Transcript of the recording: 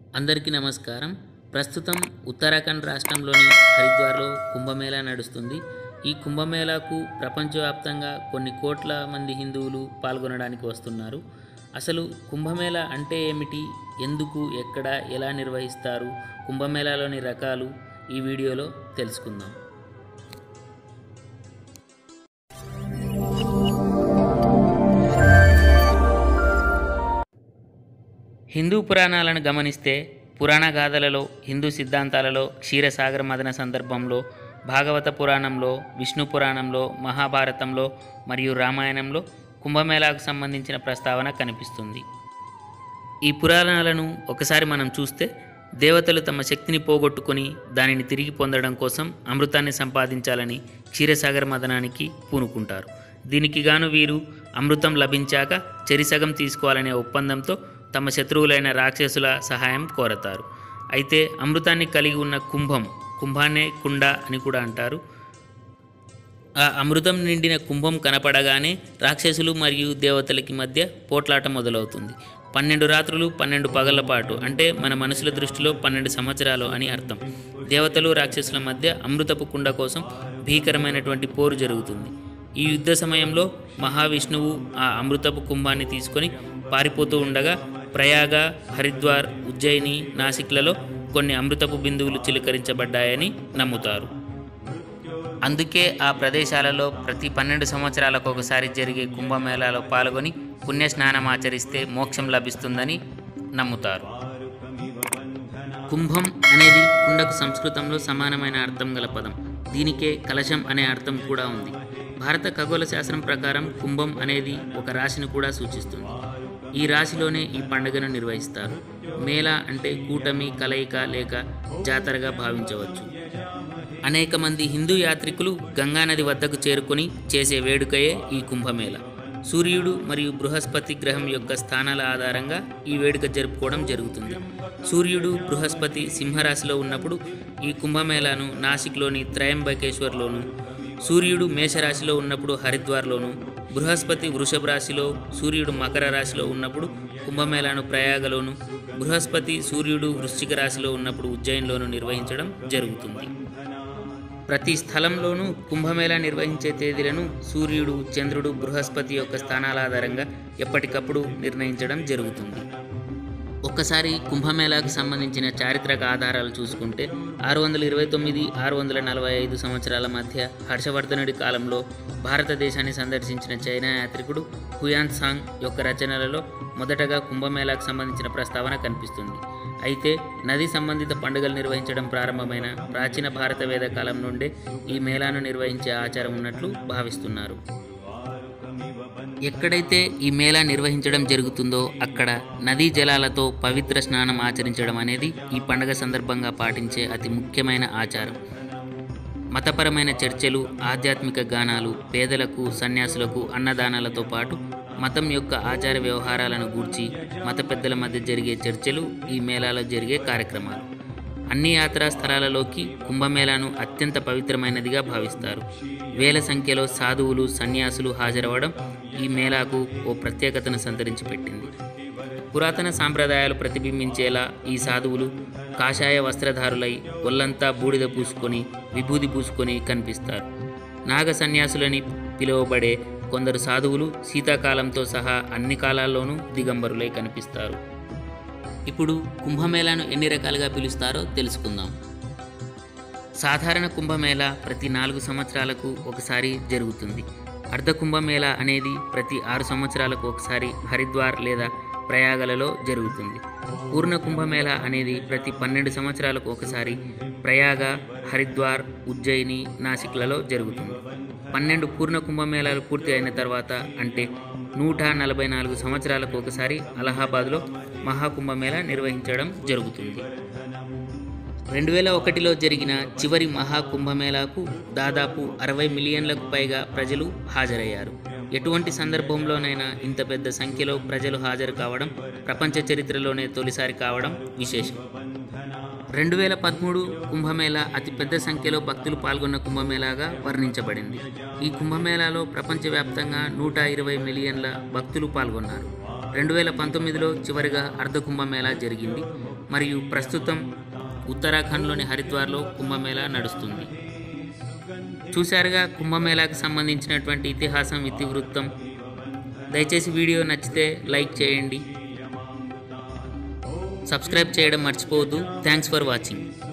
అందరికీ నమస్కారం ప్రస్తుతం ఉత్తరాఖండ్ రాష్ట్రంలోని హరిద్వార్లో కుంభమేళా నడుస్తుంది ఈ కుంభమేళాకు ప్రపంచవ్యాప్తంగా కొన్ని కోట్ల మంది హిందువులు పాల్గొనడానికి వస్తున్నారు అసలు కుంభమేళా అంటే ఏమిటి ఎందుకు ఎక్కడ ఎలా నిర్వహిస్తారు కుంభమేళాలోని రకాలు ఈ వీడియోలో తెలుసుకుందాం హిందూ పురాణాలను గమనిస్తే పురాణ గాథలలో హిందూ సిద్ధాంతాలలో క్షీరసాగర మదన సందర్భంలో భాగవత పురాణంలో విష్ణు పురాణంలో మహాభారతంలో మరియు రామాయణంలో కుంభమేళాకు సంబంధించిన ప్రస్తావన కనిపిస్తుంది ఈ పురాణాలను ఒకసారి మనం చూస్తే దేవతలు తమ శక్తిని పోగొట్టుకొని దానిని తిరిగి పొందడం కోసం అమృతాన్ని సంపాదించాలని క్షీరసాగర మదనానికి పూనుకుంటారు దీనికి గాను వీరు అమృతం లభించాక చెరిసగం తీసుకోవాలనే ఒప్పందంతో తమ శత్రువులైన రాక్షసుల సహాయం కోరతారు అయితే అమృతాన్ని కలిగి ఉన్న కుంభం కుంభాన్నే కుండ అని కూడా అంటారు ఆ అమృతం నిండిన కుంభం కనపడగానే రాక్షసులు మరియు దేవతలకి మధ్య పోట్లాట మొదలవుతుంది పన్నెండు రాత్రులు పన్నెండు పగళ్ల పాటు అంటే మన మనుషుల దృష్టిలో పన్నెండు సంవత్సరాలు అని అర్థం దేవతలు రాక్షసుల మధ్య అమృతపు కుండ కోసం భీకరమైనటువంటి పోరు జరుగుతుంది ఈ యుద్ధ సమయంలో మహావిష్ణువు ఆ అమృతపు కుంభాన్ని తీసుకొని పారిపోతూ ఉండగా ప్రయాగ హరిద్వార్ ఉజ్జయిని నాసిక్లలో కొన్ని అమృతపు బిందువులు చిలకరించబడ్డాయని నమ్ముతారు అందుకే ఆ ప్రదేశాలలో ప్రతి పన్నెండు సంవత్సరాలకు ఒకసారి జరిగే కుంభమేళాలో పాల్గొని పుణ్యస్నానం ఆచరిస్తే మోక్షం లభిస్తుందని నమ్ముతారు కుంభం అనేది కుండకు సంస్కృతంలో సమానమైన అర్థం గల పదం దీనికే కలశం అనే అర్థం కూడా ఉంది భారత ఖగోళ శాస్త్రం ప్రకారం కుంభం అనేది ఒక రాశిని కూడా సూచిస్తుంది ఈ రాశిలోనే ఈ పండుగను నిర్వహిస్తారు మేళ అంటే కూటమి కలయిక లేక జాతరగా భావించవచ్చు అనేక మంది హిందూ యాత్రికులు గంగానది వద్దకు చేరుకొని చేసే వేడుకయే ఈ కుంభమేళ సూర్యుడు మరియు బృహస్పతి గ్రహం యొక్క స్థానాల ఆధారంగా ఈ వేడుక జరుపుకోవడం జరుగుతుంది సూర్యుడు బృహస్పతి సింహరాశిలో ఉన్నప్పుడు ఈ కుంభమేళాను నాసిక్లోని త్రయంబకేశ్వర్లోను సూర్యుడు మేషరాశిలో ఉన్నప్పుడు హరిద్వార్లోను బృహస్పతి వృషభ రాశిలో సూర్యుడు మకర రాశిలో ఉన్నప్పుడు కుంభమేళాను ప్రయాగలోను బృహస్పతి సూర్యుడు వృశ్చిక రాశిలో ఉన్నప్పుడు ఉజ్జయిన్లోను నిర్వహించడం జరుగుతుంది ప్రతి స్థలంలోనూ కుంభమేళా నిర్వహించే తేదీలను సూర్యుడు చంద్రుడు బృహస్పతి యొక్క స్థానాల ఆధారంగా ఎప్పటికప్పుడు నిర్ణయించడం జరుగుతుంది ఒక్కసారి కుంభమేళాకు సంబంధించిన చారిత్రక ఆధారాలు చూసుకుంటే ఆరు వందల ఇరవై తొమ్మిది ఆరు వందల నలభై ఐదు సంవత్సరాల మధ్య హర్షవర్ధనుడి కాలంలో భారతదేశాన్ని సందర్శించిన చైనా యాత్రికుడు హుయాన్ సాంగ్ యొక్క రచనలలో మొదటగా కుంభమేళాకు సంబంధించిన ప్రస్తావన కనిపిస్తుంది అయితే నది సంబంధిత పండుగలు నిర్వహించడం ప్రారంభమైన ప్రాచీన భారత వేద కాలం నుండే ఈ మేళాను నిర్వహించే ఆచారం ఉన్నట్లు భావిస్తున్నారు ఎక్కడైతే ఈ మేళా నిర్వహించడం జరుగుతుందో అక్కడ నదీ జలాలతో పవిత్ర స్నానం ఆచరించడం అనేది ఈ పండుగ సందర్భంగా పాటించే అతి ముఖ్యమైన ఆచారం మతపరమైన చర్చలు ఆధ్యాత్మిక గానాలు పేదలకు సన్యాసులకు అన్నదానాలతో పాటు మతం యొక్క ఆచార వ్యవహారాలను గూర్చి మత పెద్దల మధ్య జరిగే చర్చలు ఈ మేళాలో జరిగే కార్యక్రమాలు అన్ని యాత్రా స్థలాలలోకి కుంభమేళాను అత్యంత పవిత్రమైనదిగా భావిస్తారు వేల సంఖ్యలో సాధువులు సన్యాసులు హాజరవడం ఈ మేళాకు ఓ ప్రత్యేకతను సంతరించి పెట్టింది పురాతన సాంప్రదాయాలు ప్రతిబింబించేలా ఈ సాధువులు కాషాయ వస్త్రధారులై ఒళ్ళంతా బూడిద పూసుకొని విభూది పూసుకొని కనిపిస్తారు నాగ సన్యాసులని పిలువబడే కొందరు సాధువులు శీతాకాలంతో సహా అన్ని కాలాల్లోనూ దిగంబరులై కనిపిస్తారు ఇప్పుడు కుంభమేళాను ఎన్ని రకాలుగా పిలుస్తారో తెలుసుకుందాం సాధారణ కుంభమేళా ప్రతి నాలుగు సంవత్సరాలకు ఒకసారి జరుగుతుంది అర్ధ కుంభమేళా అనేది ప్రతి ఆరు సంవత్సరాలకు ఒకసారి హరిద్వార్ లేదా ప్రయాగలలో జరుగుతుంది పూర్ణ కుంభమేళా అనేది ప్రతి పన్నెండు సంవత్సరాలకు ఒకసారి ప్రయాగ హరిద్వార్ ఉజ్జయిని నాసిక్లలో జరుగుతుంది పన్నెండు పూర్ణ కుంభమేళాలు పూర్తి అయిన తర్వాత అంటే నూట నలభై నాలుగు సంవత్సరాలకు ఒకసారి అలహాబాద్లో మహాకుంభమేళా నిర్వహించడం జరుగుతుంది రెండు వేల ఒకటిలో జరిగిన చివరి మహాకుంభమేళాకు దాదాపు అరవై మిలియన్లకు పైగా ప్రజలు హాజరయ్యారు ఎటువంటి సందర్భంలోనైనా ఇంత పెద్ద సంఖ్యలో ప్రజలు హాజరు కావడం ప్రపంచ చరిత్రలోనే తొలిసారి కావడం విశేషం రెండు వేల పదమూడు కుంభమేళా అతిపెద్ద సంఖ్యలో భక్తులు పాల్గొన్న కుంభమేళాగా వర్ణించబడింది ఈ కుంభమేళాలో ప్రపంచవ్యాప్తంగా నూట ఇరవై మిలియన్ల భక్తులు పాల్గొన్నారు రెండు వేల పంతొమ్మిదిలో చివరిగా అర్ధ కుంభమేళా జరిగింది మరియు ప్రస్తుతం ఉత్తరాఖండ్లోని హరిద్వార్లో కుంభమేళా నడుస్తుంది చూశారుగా కుంభమేళాకు సంబంధించినటువంటి ఇతిహాసం ఇతివృత్తం దయచేసి వీడియో నచ్చితే లైక్ చేయండి సబ్స్క్రైబ్ చేయడం మర్చిపోవద్దు థ్యాంక్స్ ఫర్ వాచింగ్